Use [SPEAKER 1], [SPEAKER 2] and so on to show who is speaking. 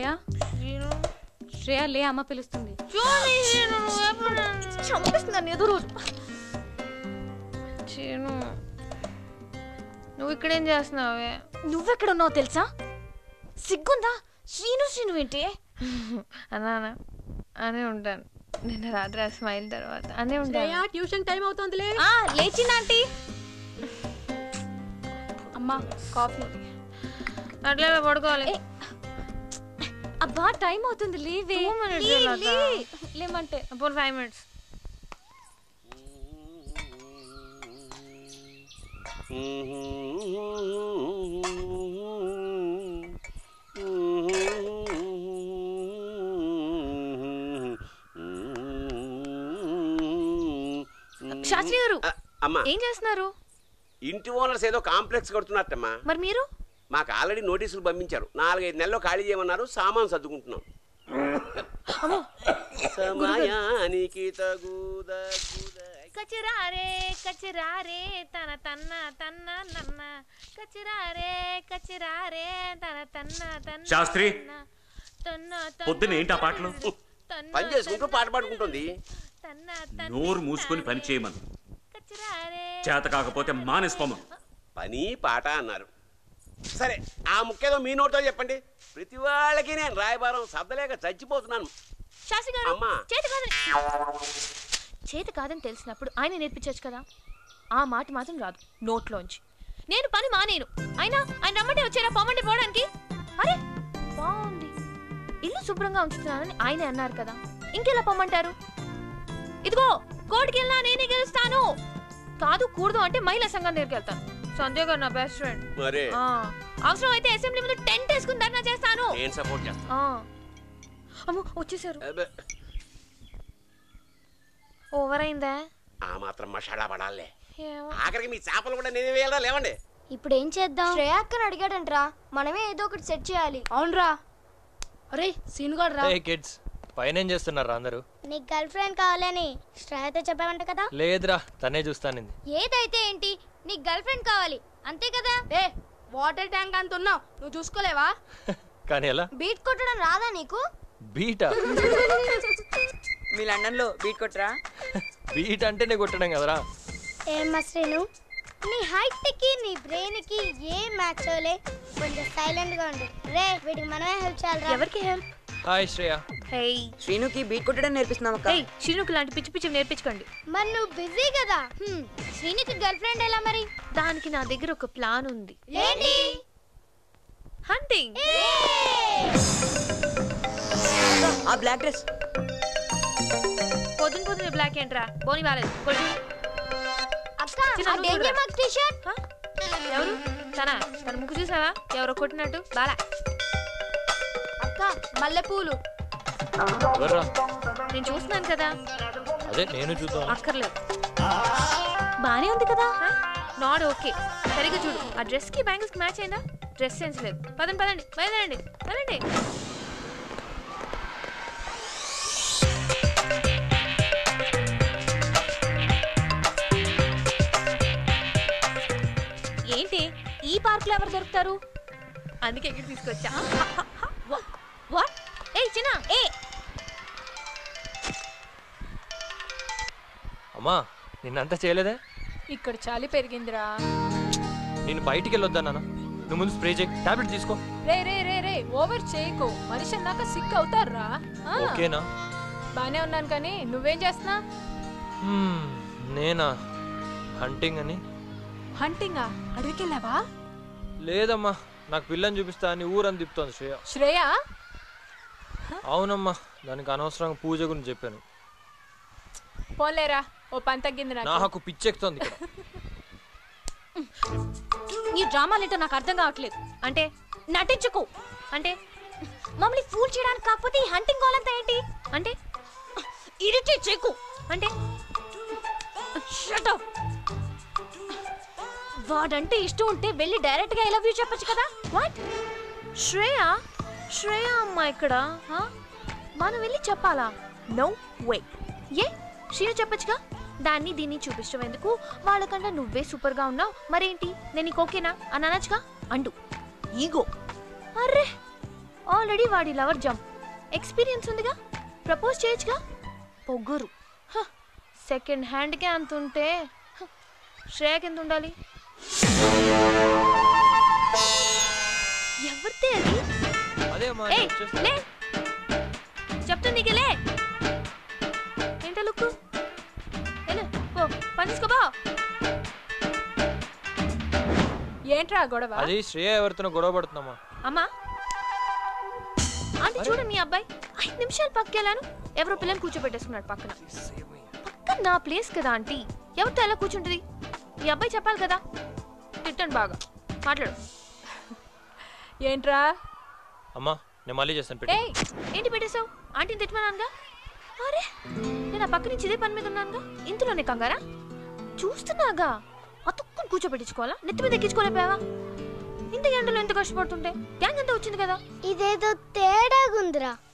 [SPEAKER 1] శ్రేయ శ్రేయ లే అమ్మ పిలుస్తుంది
[SPEAKER 2] చంపేస్తున్నాను ఏదో రోజు
[SPEAKER 3] చీను నువ్వు ఇక్కడేం చేస్తున్నావే
[SPEAKER 2] నువ్వెక్కడ ఉన్నావు తెలుసా సిగ్గుందా శ్రీను శ్రీను ఏంటి
[SPEAKER 3] అన్నా అనే ఉంటాను నిన్న రాత్రి ఆ స్మైల్ తర్వాత అనే ఉంటాను
[SPEAKER 1] ట్యూషన్ టైం అవుతుందిలే
[SPEAKER 2] ఆ లేచింది ఆంటీ
[SPEAKER 1] అమ్మా కాఫీ
[SPEAKER 3] అట్లే పడుకోవాలి
[SPEAKER 2] ఏ, అబ్బా టైం అవుతుంది లేవే
[SPEAKER 3] Two minutes
[SPEAKER 2] లే,
[SPEAKER 3] ఎలాగా?
[SPEAKER 2] లే. లేమంటే
[SPEAKER 3] అప్పుడు ఫైవ్ మినిట్స్ శాస్త్రి గారు
[SPEAKER 4] అ- అమ్మా
[SPEAKER 3] ఏం చేస్తున్నారు
[SPEAKER 4] ఇంటి ఓనర్స్ ఏదో కాంప్లెక్స్ కడుతున్నట్టమ్మా
[SPEAKER 3] మరి మీరు
[SPEAKER 4] మాకు ఆల్రెడీ నోటీసులు పంపించారు నాలుగైదు నెలల్లో ఖాళీ చేయమన్నారు సామాన్ సర్దుకుంటున్నాం సమయానికి తగుదగుద
[SPEAKER 3] కచరారే కచరారే తన తన్న తన్న నన్న కచరారే కచరారే తన తన్న తన్న
[SPEAKER 5] శాస్త్రి,
[SPEAKER 3] తన్న, తన్న తన్న
[SPEAKER 5] పొద్దున్న ఏంటి ఆ పాటలు?
[SPEAKER 3] తన్న
[SPEAKER 4] పని చేసుకుంటూ
[SPEAKER 3] తన్న
[SPEAKER 4] పాట పాడుకుంటుంది
[SPEAKER 3] తన్న తన్న
[SPEAKER 5] నోరు మూసుకొని పని చేయమను
[SPEAKER 3] కచరారే
[SPEAKER 5] చేత కాకపోతే మానేసుకోమను
[SPEAKER 4] పని పాట అన్నారు సరే ఆ ముఖ్యదో మీ నోటితో చెప్పండి ప్రతి వాళ్ళకి నేను రాయబారం శబ్దలేక చచ్చిపోతున్నాను
[SPEAKER 3] శాస్త్రి గారు
[SPEAKER 4] అమ్మా.
[SPEAKER 3] చేతి కాదని చేతి కాదని తెలిసినప్పుడు ఆయన నేర్పించవచ్చు కదా ఆ మాట మాత్రం రాదు నోట్లోంచి నేను పని మానేను అయినా ఆయన రమ్మంటే వచ్చారా పొమ్మంటే పోవడానికి అరే బాగుంది ఇల్లు శుభ్రంగా ఉంచుతున్నానని ఆయనే అన్నారు కదా ఇంకెలా పొమ్మంటారు ఇదిగో కోర్టుకి వెళ్ళినా నేనే గెలుస్తాను కాదు కూడదు అంటే మహిళా సంఘం దగ్గరికి వెళ్తాను సంజయ్ గారు నా బెస్ట్ ఫ్రెండ్
[SPEAKER 4] మరే
[SPEAKER 3] అవసరం అయితే అసెంబ్లీ ముందు టెంట్ వేసుకుని ధర్నా చేస్తాను
[SPEAKER 4] నేను సపోర్ట్ చేస్తాను
[SPEAKER 3] ఆ. అమ్మో వచ్చేసారు
[SPEAKER 4] అబ్బే,
[SPEAKER 3] ఓవర్ అయిందా
[SPEAKER 4] ఆ మాత్రం మసాలా పడాలే
[SPEAKER 3] ఏమో.
[SPEAKER 4] ఆఖరికి మీ చేపలు కూడా నేనే వేయాలా లేవండి
[SPEAKER 6] ఇప్పుడు ఏం చేద్దాం శ్రేయాక్కని అడిగాడంట్రా మనమే ఏదో ఒకటి సెట్ చేయాలి
[SPEAKER 1] అవునరా అరే సీనుగాడు రా
[SPEAKER 7] ఏ కిడ్స్ పైన ఏం చేస్తున్నారా అందరూ
[SPEAKER 6] నీకు గర్ల్ ఫ్రెండ్ కావాలని శ్రేయతో చెప్పావంట కదా
[SPEAKER 7] లేదురా తనే చూస్తానింది
[SPEAKER 6] ఏదైతే ఏంటి నీకు గర్ల్ ఫ్రెండ్ కావాలి అంతే కదా
[SPEAKER 1] ఏ వాటర్ ట్యాంక్ అంత ఉన్నావు నువ్వు చూసుకోలేవా
[SPEAKER 7] కానీ ఎలా
[SPEAKER 6] బీట్ కొట్టడం రాదా నీకు
[SPEAKER 7] బీటా
[SPEAKER 8] మీ లండన్ లో బీట్ కొట్టరా
[SPEAKER 7] బీట్ అంటేనే కొట్టడం కదరా
[SPEAKER 6] ఏమ్మా శ్రీను నీ హైట్ కి నీ బ్రెయిన్ కి ఏ మ్యాచ్ అవలే కొంచెం సైలెంట్ గా ఉండు రే వీటికి మనమే హెల్ప్ చేయాలి
[SPEAKER 3] ఎవరికి హెల్ప్
[SPEAKER 7] హాయ్ శ్రేయ
[SPEAKER 3] హే
[SPEAKER 8] శ్రీనుకి బీట్ కొట్టడం నేర్పిస్తున్నాం అక్క
[SPEAKER 3] హే శ్రీనుకు లాంటి పిచ్చి పిచ్చి నేర్పించకండి
[SPEAKER 6] మరి నువ్వు బిజీ కదా హ్మ్, శ్రీనికి గర్ల్ ఫ్రెండ్ ఎలా మరి
[SPEAKER 3] దానికి నా దగ్గర ఒక ప్లాన్ ఉంది
[SPEAKER 6] ఏంటి
[SPEAKER 3] హంటింగ్
[SPEAKER 8] ఆ బ్లాక్ డ్రెస్
[SPEAKER 3] పొద్దున పొద్దున బ్లాక్ ఏంట్రా బోని బాలేదు కొట్టు.
[SPEAKER 6] అక్క
[SPEAKER 3] చిన్న
[SPEAKER 6] ఆ
[SPEAKER 3] నువ్వు
[SPEAKER 6] డేంజర్
[SPEAKER 3] చూడరా.
[SPEAKER 6] మార్క్ టీ షర్ట్
[SPEAKER 3] హ? ఎవరు తన తన ముక్కు చూసావా ఎవరో కొట్టినట్టు బాలా
[SPEAKER 1] అక్క మల్లెపూలు
[SPEAKER 7] ఎవర్రా
[SPEAKER 3] నేను చూస్తున్నాను కదా
[SPEAKER 7] అదే నేను చూద్దాం
[SPEAKER 3] అక్కర్లేదు బానే ఉంది కదా నాట్ ఓకే సరిగ్గా చూడు ఆ డ్రెస్ కి బ్యాంగిల్స్ కి మ్యాచ్ అయిందా డ్రెస్ సెన్స్ లేదు పదండి పదండి బయలుదేరండి పదండి ఏంటి ఈ పార్క్ లో ఎవరు దొరుకుతారు అందుకే ఇక్కడ తీసుకొచ్చా వాట్ ఏ చిన్న ఏ
[SPEAKER 7] అమ్మా నిన్నంతా చేయలేదే
[SPEAKER 1] ఇక్కడ చలి పెరిగిందిరా
[SPEAKER 7] నేను బయటికి వెళ్ళొద్దా నాన్న నువ్వు ముందు స్ప్రే చేయి టాబ్లెట్ తీసుకో
[SPEAKER 1] రే రే రే రే ఓవర్ చేయకు మనిషి అన్నాక సిక్ అవుతారా ఆ,
[SPEAKER 7] ఓకేనా
[SPEAKER 1] బానే ఉన్నాను కానీ నువ్వేం చేస్తున్నా
[SPEAKER 7] హ్మ్, నేనా హంటింగ్ అని
[SPEAKER 1] హంటింగా అడవికెళ్ళావా
[SPEAKER 7] లేదమ్మా నాకు పిల్లని చూపిస్తా అని ఊరని తిప్పుతోంది శ్రేయ
[SPEAKER 1] శ్రేయ
[SPEAKER 7] అవునమ్మా దానికి అనవసరంగా పూజ గురించి చెప్పాను
[SPEAKER 1] పోలేరా ఓ పని తగ్గింది నాకు
[SPEAKER 7] నాకు పిచ్చెక్కుతోంది ఇక్కడ
[SPEAKER 2] నీ డ్రామాలేంటో నాకు అర్థం కావట్లేదు అంటే నటించుకో అంటే మమ్మల్ని ఫూల్ చేయడానికి కాకపోతే ఈ హంటింగ్ గోల్ అంతా ఏంటి అంటే ఇరిటేట్ చేయకు అంటే Shut up. వాడంటే ఇష్టం ఉంటే వెళ్ళి డైరెక్ట్ గా ఐ లవ్ యూ చెప్పొచ్చు కదా
[SPEAKER 3] వాట్ శ్రేయ శ్రేయ అమ్మ ఇక్కడ హా? మనం వెళ్ళి చెప్పాలా నో వే ఏ శ్రీను చెప్పొచ్చుగా దాన్ని దీన్ని చూపించడం ఎందుకు వాళ్ళకన్నా నువ్వే సూపర్ గా ఉన్నావు మరేంటి నేను నీకు ఓకేనా అని అనొచ్చుగా అండు ఈగో అర్రే ఆల్రెడీ వాడి లవర్ జంప్ ఎక్స్పీరియన్స్ ఉందిగా ప్రపోజ్ చేయొచ్చుగా పొగ్గురు సెకండ్ హ్యాండ్కే అంత ఉంటే హ, శ్రేయకి ఎంత ఉండాలి ఎవరితే అది
[SPEAKER 7] అదే అమ్మా
[SPEAKER 3] ఏయ్,
[SPEAKER 7] నేను వచ్చేస్తా.
[SPEAKER 3] లే చెప్తుంది నీకు లే ఏంటో లుక్కు వెళ్ళు, పో పని తీసుకో పో
[SPEAKER 1] ఏంట్రా గొడవ
[SPEAKER 7] అది శ్రేయ ఎవరితోనో గొడవ పడుతున్నామా
[SPEAKER 3] అమ్మా ఆంటీ చూడు మీ అబ్బాయి ఐదు నిమిషాలు పక్కెళ్ళాను ఎవరో పిల్లని కూర్చోబెట్టేసుకున్నాడు పక్కన పక్కన నా ప్లేస్ కదా ఆంటీ ఎవరితో ఎలా కూర్చుంటుంది మీ అబ్బాయి చెప్పాలి కదా తిట్టండి బాగా మాట్లాడు
[SPEAKER 1] ఏంట్రా
[SPEAKER 7] అమ్మా నేను మళ్ళీ చేస్తాను పెట్టి
[SPEAKER 3] ఏయ్ ఏంటి పెట్టేశావు ఆంటీని తిట్టమన్నానుగా అరే నేను ఆ పక్క నుంచి ఇదే పని మీద ఉన్నానుగా ఇంతలోనే కంగారా చూస్తున్నాగా అతుక్కుని కూర్చోబెట్టించుకోవాలా నెత్తి మీద ఎక్కించుకోలేకపోయావా ఇంత ఎండలో ఎంత కష్టపడుతుంటే గ్యాంగ్ అంతా వచ్చింది కదా
[SPEAKER 6] ఇదేదో తేడాగుందిరా